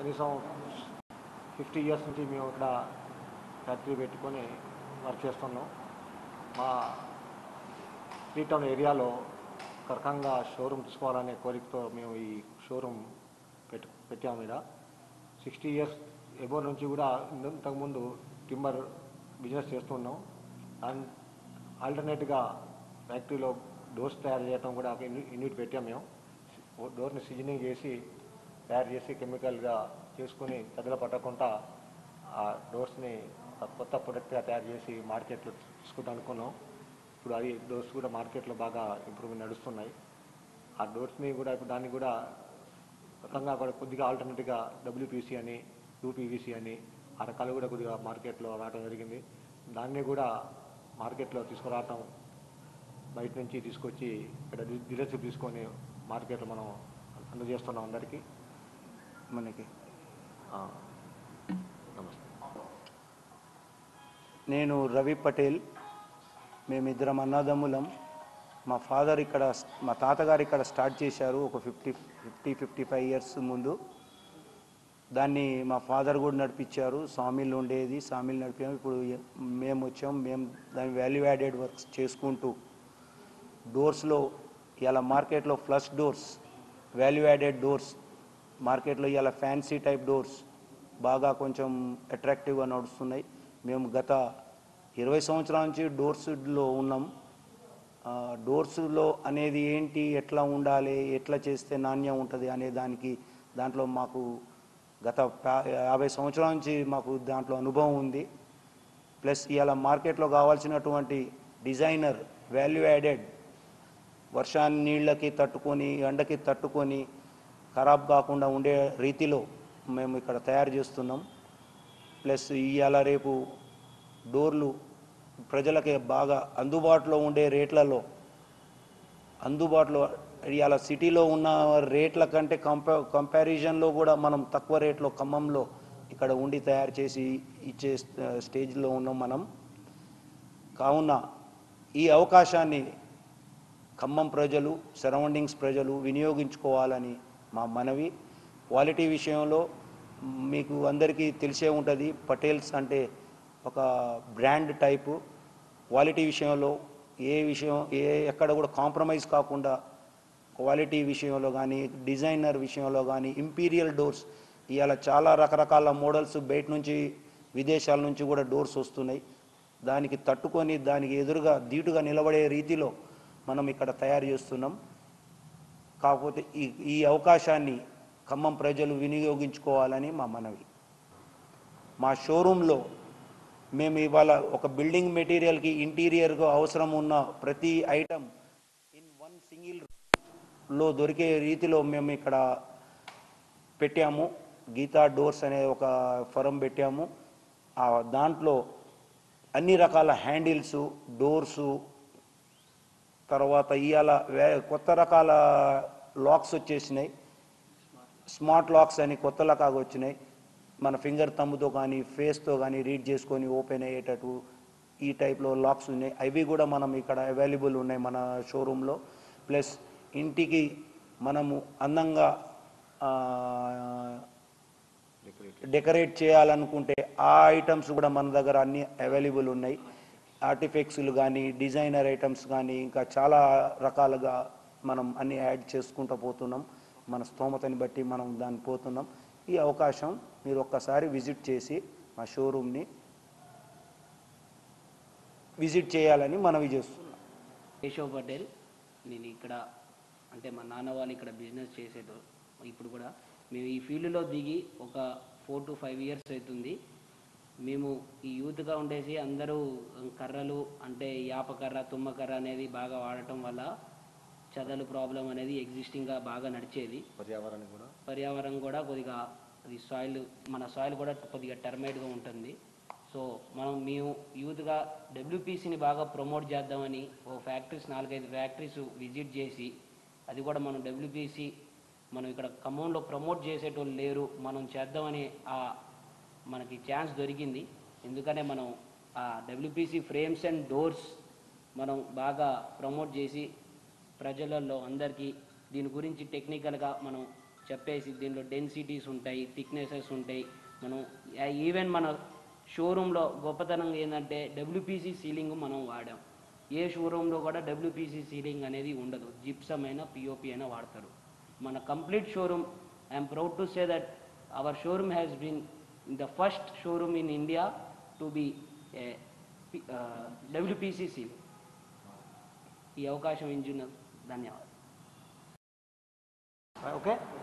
కనీసం fifty years నుంచి మేము ఇక్కడ ఫ్యాక్టరీ పెట్టుకొని వర్క్ చేస్తున్నాం మా త్రీ టౌన్ ఏరియాలో ఒక రకంగా షోరూమ్ తీసుకోవాలనే కోరికతో మేము ఈ షోరూమ్ పెట్టు పెట్టాము ఇక్కడ సిక్స్టీ ఇయర్స్ ఎబో నుంచి కూడా ఇంతకుముందు టింబర్ బిజినెస్ చేస్తున్నాం అండ్ ఆల్టర్నేట్గా ఫ్యాక్టరీలో డోర్స్ తయారు చేయడం కూడా ఒక యూని- యూనిట్ పెట్టాం మేము డోర్ని సీజనింగ్ చేసి తయారు చేసి కెమికల్గా చేసుకుని తగల పట్టకుండా ఆ డోర్స్ని ఒక కొత్త ప్రొడక్ట్గా తయారు చేసి మార్కెట్లో తీసుకుంటాం అనుకున్నాం ఇప్పుడు అది డోర్స్ కూడా మార్కెట్లో బాగా ఇంప్రూవ్మెంట్ నడుస్తున్నాయి ఆ డోర్స్ని కూడా ఇప్పుడు దాన్ని కూడా రకంగా కూడా కొద్దిగా ఆల్టర్నేటివ్గా డబ్ల్యూపీసీ అని యూపీవీసీ అని ఆ రకాలు కూడా కొద్దిగా మార్కెట్లో రావడం జరిగింది దాన్ని కూడా మార్కెట్లో తీసుకురావటం బయట నుంచి తీసుకొచ్చి ఇక్కడ డీ- డీలర్షిప్ తీసుకొని మార్కెట్లో మనం అందజేస్తున్నాం అందరికీ మనకి ఆ, నమస్తే నేను రవి పటేల్ మేమిద్దరం అన్నదమ్ములం మా ఫాదర్ ఇక్కడ మా తాతగారు ఇక్కడ స్టార్ట్ చేశారు ఒక fifty fifty fifty five years ముందు దాన్ని మా ఫాదర్ కూడా నడిపించారు సామిల్ ఉండేది సామిల్ నడిపాము ఇప్పుడు మేము వచ్చాం మేము దాని వాల్యూ యాడెడ్ వర్క్స్ చేసుకుంటూ డోర్స్లో ఇలా మార్కెట్లో flush doors value added doors మార్కెట్లో ఇలా ఫ్యాన్సీ టైప్ డోర్స్ బాగా కొంచెం అట్రాక్టివ్గా నడుస్తున్నాయి మేము గత ఇరవై సంవత్సరాల నుంచి డోర్స్లో ఉన్నాం ఆ, డోర్స్లో అనేది ఏంటి ఎట్లా ఉండాలి ఎట్లా చేస్తే నాణ్యం ఉంటుంది అనే దానికి దాంట్లో మాకు గత పా- యాభై సంవత్సరాల నుంచి మాకు దాంట్లో అనుభవం ఉంది ప్లస్ ఇవాళ మార్కెట్లో కావాల్సినటువంటి డిజైనర్ వాల్యూ యాడెడ్ వర్షాన్ని నీళ్ళకి తట్టుకొని ఎండకి తట్టుకొని ఖరాబ్ కాకుండా ఉండే రీతిలో మేము ఇక్కడ తయారు చేస్తున్నాం ప్లస్ ఇవాళ రేపు డోర్లు ప్రజలకి బాగా అందుబాటులో ఉండే రేట్లలో అందుబాటులో ఇవాళ సిటీలో ఉన్న రేట్ల కంటే కంపా కంపారిజన్లో కూడా మనం తక్కువ రేట్లో ఖమ్మంలో ఇక్కడ ఉండి తయారు చేసి ఇచ్చే స్- స్టేజ్లో ఉన్నాం మనం కావున ఈ అవకాశాన్ని ఖమ్మం ప్రజలు సరౌండింగ్స్ ప్రజలు వినియోగించుకోవాలని మా మనవి క్వాలిటీ విషయంలో మీకు అందరికీ తెలిసే ఉంటుంది పటేల్స్ అంటే ఒక బ్రాండ్ టైపు క్వాలిటీ విషయంలో ఏ విషయం ఏ ఎక్కడ కూడా కాంప్రమైజ్ కాకుండా క్వాలిటీ విషయంలో కానీ డిజైనర్ విషయంలో కానీ ఇంపీరియల్ డోర్స్ ఇవాళ చాలా రకరకాల మోడల్స్ బయట నుంచి విదేశాల నుంచి కూడా డోర్స్ వస్తున్నాయి దానికి తట్టుకొని దానికి ఎదురుగా ధీటుగా నిలబడే రీతిలో మనం ఇక్కడ తయారు చేస్తున్నాం కాకపోతే ఈ ఈ అవకాశాన్ని ఖమ్మం ప్రజలు వినియోగించుకోవాలని మా మనవి మా షోరూంలో మేము ఇవాళ ఒక బిల్డింగ్ మెటీరియల్కి ఇంటీరియర్గా అవసరం ఉన్న ప్రతి ఐటమ్ ఇన్ వన్ సింగిల్ లో దొరికే రీతిలో మేము ఇక్కడ పెట్టాము గీతా డోర్స్ అనే ఒక ఫరం పెట్టాము ఆ దాంట్లో అన్ని రకాల హ్యాండిల్స్ డోర్సు తర్వాత ఇవాళ వే కొత్త రకాల లాక్స్ వచ్చేసినాయి స్మార్ట్ లాక్స్ అని కొత్త రకాలు వచ్చినాయి మన ఫింగర్ తమ్ముతో కానీ ఫేస్తో కానీ రీడ్ చేసుకొని ఓపెన్ అయ్యేటట్టు ఈ టైప్లో లాక్స్ ఉన్నాయి అవి కూడా మనం ఇక్కడ అవైలబుల్ ఉన్నాయి మన షోరూంలో ప్లస్ ఇంటికి మనము అందంగా ఆ, డెకరేట్ చేయాలనుకుంటే ఆ ఐటమ్స్ కూడా మన దగ్గర అన్ని అవైలబుల్ ఉన్నాయి ఆర్టిఫెక్ట్స్లు కానీ డిజైనర్ ఐటమ్స్ కానీ ఇంకా చాలా రకాలుగా మనం అన్ని యాడ్ చేసుకుంటూ పోతున్నాం మన స్తోమతని బట్టి మనం దాన్ని పోతున్నాం ఈ అవకాశం మీరు ఒక్కసారి విజిట్ చేసి మా షోరూమ్ని విజిట్ చేయాలని మనవి చేస్తున్నాం కేశవ్ పటేల్ నేను ఇక్కడ అంటే మా నాన్న వాళ్ళు ఇక్కడ బిజినెస్ చేసేటో ఇప్పుడు కూడా మేము ఈ ఫీల్డ్లో దిగి ఒక ఫోర్ టు ఫైవ్ ఇయర్స్ అవుతుంది మేము ఈ యూత్గా ఉండేసి అందరూ కర్రలు అంటే యాపకర్ర తుమ్మకర్ర అనేది బాగా వాడటం వల్ల చదలు ప్రాబ్లం అనేది ఎగ్జిస్టింగ్గా బాగా నడిచేది పర్యావరణం కూడా పర్యావరణం కూడా కొద్దిగా అది సాయిల్ మన సాయిల్ కూడా కొద్దిగా టర్మైడ్గా ఉంటుంది సో మనం మేము యూత్గా డబ్ల్యూపీసీని బాగా ప్రమోట్ చేద్దామని ఓ ఫ్యాక్టరీస్ నాలుగైదు ఫ్యాక్టరీస్ విజిట్ చేసి అది కూడా మనం డబ్ల్యూపీసీ మనం ఇక్కడ ఖమ్మంలో ప్రమోట్ చేసేటోళ్ళు లేరు మనం చేద్దామని ఆ మనకి ఛాన్స్ దొరికింది ఎందుకనే మనం ఆ డబ్ల్యూపీసీ ఫ్రేమ్స్ అండ్ డోర్స్ మనం బాగా ప్రమోట్ చేసి ప్రజలలో అందరికీ దీని గురించి టెక్నికల్గా మనం చెప్పేసి దీనిలో డెన్సిటీస్ ఉంటాయి థిక్నెసెస్ ఉంటాయి మనం ఈవెన్ మన షోరూంలో గొప్పతనం ఏంటంటే డబ్ల్యూపీసీ సీలింగ్ మనం వాడాం ఏ షోరూంలో కూడా డబ్ల్యూపీసీ సీలింగ్ అనేది ఉండదు జిప్సమ్ అయినా పిఓపి అయినా వాడతారు మన complete showroom I'm proud to say that our showroom has been the first showroom in India to be WPC ceiling ఈ అవకాశం ఇచ్చిన ధన్యవాదాలు ఓకే